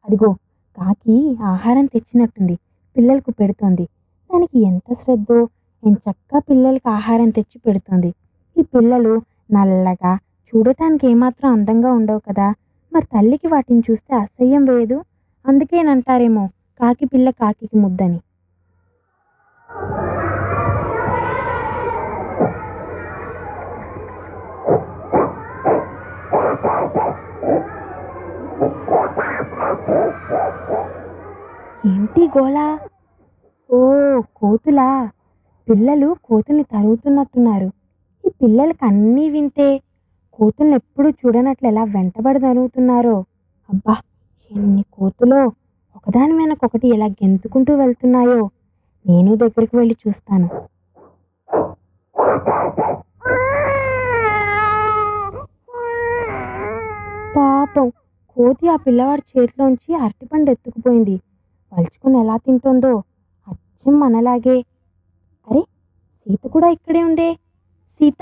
అదిగో కాకి ఆహారం తెచ్చినట్టుంది పిల్లలకు పెడుతోంది దానికి ఎంత శ్రద్ధో ఎంచక్కా పిల్లలకి ఆహారం తెచ్చి పెడుతోంది ఈ పిల్లలు నల్లగా చూడటానికి ఏమాత్రం అందంగా ఉండవు కదా మరి తల్లికి వాటిని చూస్తే అసహ్యం వేయదు అందుకేనంటారేమో కాకి పిల్ల కాకికి ముద్దని ఏంటి గోలా ఓ కోతులా పిల్లలు కోతుల్ని తరుగుతున్నట్టున్నారు ఈ పిల్లలకి అన్నీ వింతే కోతుల్ని ఎప్పుడు చూడనట్లు ఎలా వెంటబడి తరుగుతున్నారో అబ్బా ఎన్ని కోతులో ఒకదాని వెనకొకటి ఎలా గెంతుకుంటూ వెళ్తున్నాయో నేను దగ్గరికి వెళ్ళి చూస్తాను పాపం కోతి ఆ పిల్లవాడి చేతిలోంచి అరటిపండు ఎత్తుకుపోయింది పలుచుకొని ఎలా తింటుందో అచ్చం మనలాగే అరే సీత కూడా ఇక్కడే ఉందే సీత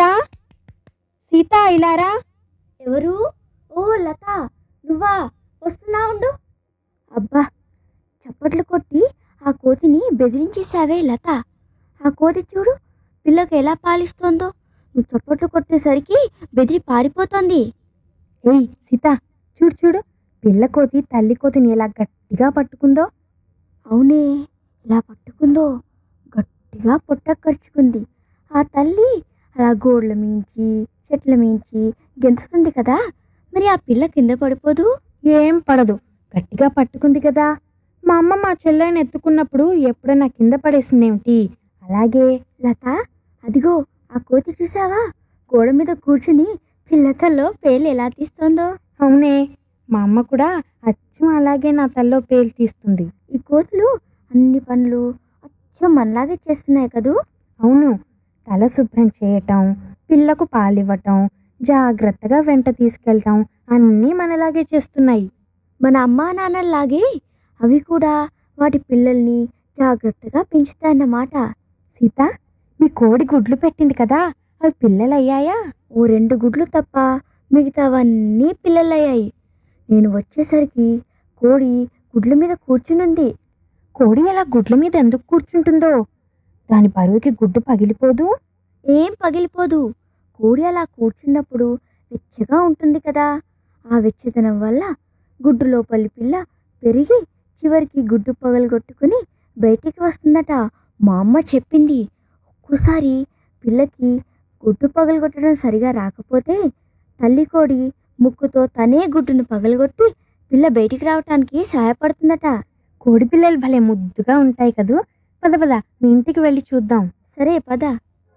సీత ఇలారా ఎవరు ఓ లత నువ్వా వస్తున్నా ఉండు అబ్బా చప్పట్లు కొట్టి ఆ కోతిని బెదిరించేశావే లత ఆ కోతి చూడు పిల్లకు ఎలా పాలిస్తోందో నువ్వు చప్పట్లు కొట్టేసరికి బెదిరి పారిపోతోంది ఏయ్ సీత చూడు చూడు పిల్ల కోతి తల్లి కోతిని ఎలా గట్టిగా పట్టుకుందో అవునే ఇలా పట్టుకుందో గట్టిగా పొట్ట ఖర్చుకుంది ఆ తల్లి అలా గోడ్ల మించి చెట్ల మించి గెంతుతుంది కదా మరి ఆ పిల్ల కింద పడిపోదు ఏం పడదు గట్టిగా పట్టుకుంది కదా మా అమ్మ మా చెల్లెని ఎత్తుకున్నప్పుడు ఎప్పుడైనా కింద పడేసిందేమిటి అలాగే లత అదిగో ఆ కోతి చూసావా గోడ మీద కూర్చుని పిల్లతల్లో పేర్లు ఎలా తీస్తోందో అవునే మా అమ్మ కూడా అచ్చం అలాగే నా తల్లో పేలు తీస్తుంది ఈ కోతులు అన్ని పనులు అచ్చం మనలాగే చేస్తున్నాయి కదూ అవును తల శుభ్రం చేయటం పిల్లకు పాలివ్వటం జాగ్రత్తగా వెంట తీసుకెళ్ళటం అన్నీ మనలాగే చేస్తున్నాయి మన అమ్మా నాన్నలాగే అవి కూడా వాటి పిల్లల్ని జాగ్రత్తగా పెంచుతాయన్నమాట సీత మీ కోడి గుడ్లు పెట్టింది కదా అవి పిల్లలయ్యాయా ఓ రెండు గుడ్లు తప్ప మిగతావన్నీ పిల్లలయ్యాయి నేను వచ్చేసరికి కోడి గుడ్ల మీద కూర్చునుంది కోడి అలా గుడ్ల మీద ఎందుకు కూర్చుంటుందో దాని బరువుకి గుడ్డు పగిలిపోదు ఏం పగిలిపోదు కోడి అలా కూర్చున్నప్పుడు వెచ్చగా ఉంటుంది కదా ఆ వెచ్చదనం వల్ల గుడ్డు లోపలి పిల్ల పెరిగి చివరికి గుడ్డు పగలగొట్టుకుని బయటికి వస్తుందట మా అమ్మ చెప్పింది ఒక్కోసారి పిల్లకి గుడ్డు పగలగొట్టడం సరిగా రాకపోతే తల్లి కోడి ముక్కుతో తనే గుడ్డును పగలగొట్టి పిల్ల బయటికి రావటానికి సహాయపడుతుందట కోడి పిల్లలు భలే ముద్దుగా ఉంటాయి కదూ పద పద మీ ఇంటికి వెళ్ళి చూద్దాం సరే పద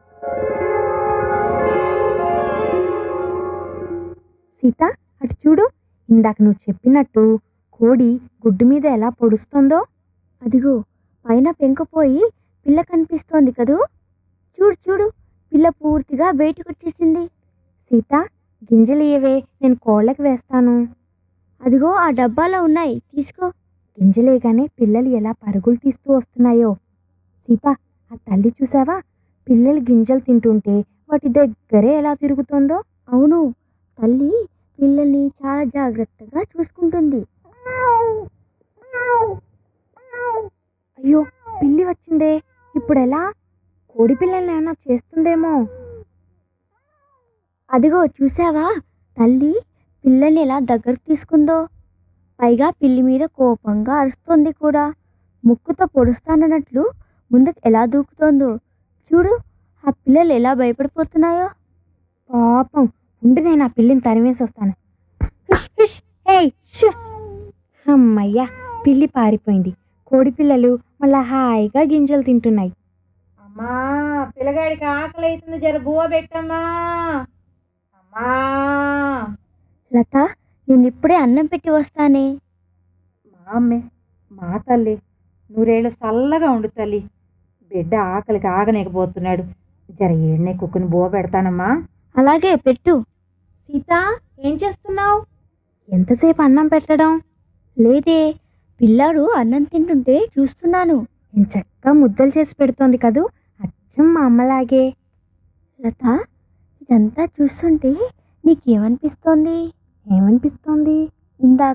సీత అటు చూడు ఇందాక నువ్వు చెప్పినట్టు కోడి గుడ్డు మీద ఎలా పొడుస్తుందో అదిగో పైన పెంకపోయి పిల్ల కనిపిస్తోంది కదూ చూడు చూడు పిల్ల పూర్తిగా బయటకు వచ్చేసింది సీత గింజలు ఇయ్యవే నేను కోళ్ళకి వేస్తాను అదిగో ఆ డబ్బాలో ఉన్నాయి తీసుకో గింజలేగానే పిల్లలు ఎలా పరుగులు తీస్తూ వస్తున్నాయో సీత ఆ తల్లి చూసావా పిల్లలు గింజలు తింటుంటే వాటి దగ్గరే ఎలా తిరుగుతుందో అవును తల్లి పిల్లల్ని చాలా జాగ్రత్తగా చూసుకుంటుంది అయ్యో పిల్లి వచ్చిందే ఇప్పుడు ఎలా కోడి పిల్లల్ని ఏమైనా చేస్తుందేమో అదిగో చూసావా తల్లి పిల్లల్ని ఎలా దగ్గరకు తీసుకుందో పైగా పిల్లి మీద కోపంగా అరుస్తోంది కూడా ముక్కుతో పొడుస్తానన్నట్లు ముందుకు ఎలా దూకుతోందో చూడు ఆ పిల్లలు ఎలా భయపడిపోతున్నాయో పాపం ఉండి నేను ఆ పిల్లిని తరిమేసి వస్తాను హుష్, హుష్, ఏయ్, షు. అమ్మయ్యా పిల్లి పారిపోయింది కోడి పిల్లలు మళ్ళా హాయిగా గింజలు తింటున్నాయి అమ్మా పిల్లగాడికి ఆకలి అవుతుంది జర బువ్వ పెట్టమ్మా అమ్మా లత నేను ఇప్పుడే అన్నం పెట్టి వస్తానే మా అమ్మే మా తల్లి నూరేళ్ళు చల్లగా ఉండు తల్లి బిడ్డ ఆకలికి ఆగనేకపోతున్నాడు జర ఏడనే కుక్కుని బువ్వ పెడతానమ్మా అలాగే పెట్టు సీత ఏం చేస్తున్నావు ఎంతసేపు అన్నం పెట్టడం లేదే పిల్లాడు అన్నం తింటుంటే చూస్తున్నాను నేను చక్కగా ముద్దలు చేసి పెడుతోంది కదూ అచ్చం మా అమ్మలాగే లత ఇదంతా చూస్తుంటే నీకేమనిపిస్తోంది ఏమనిపిస్తోంది ఇందాక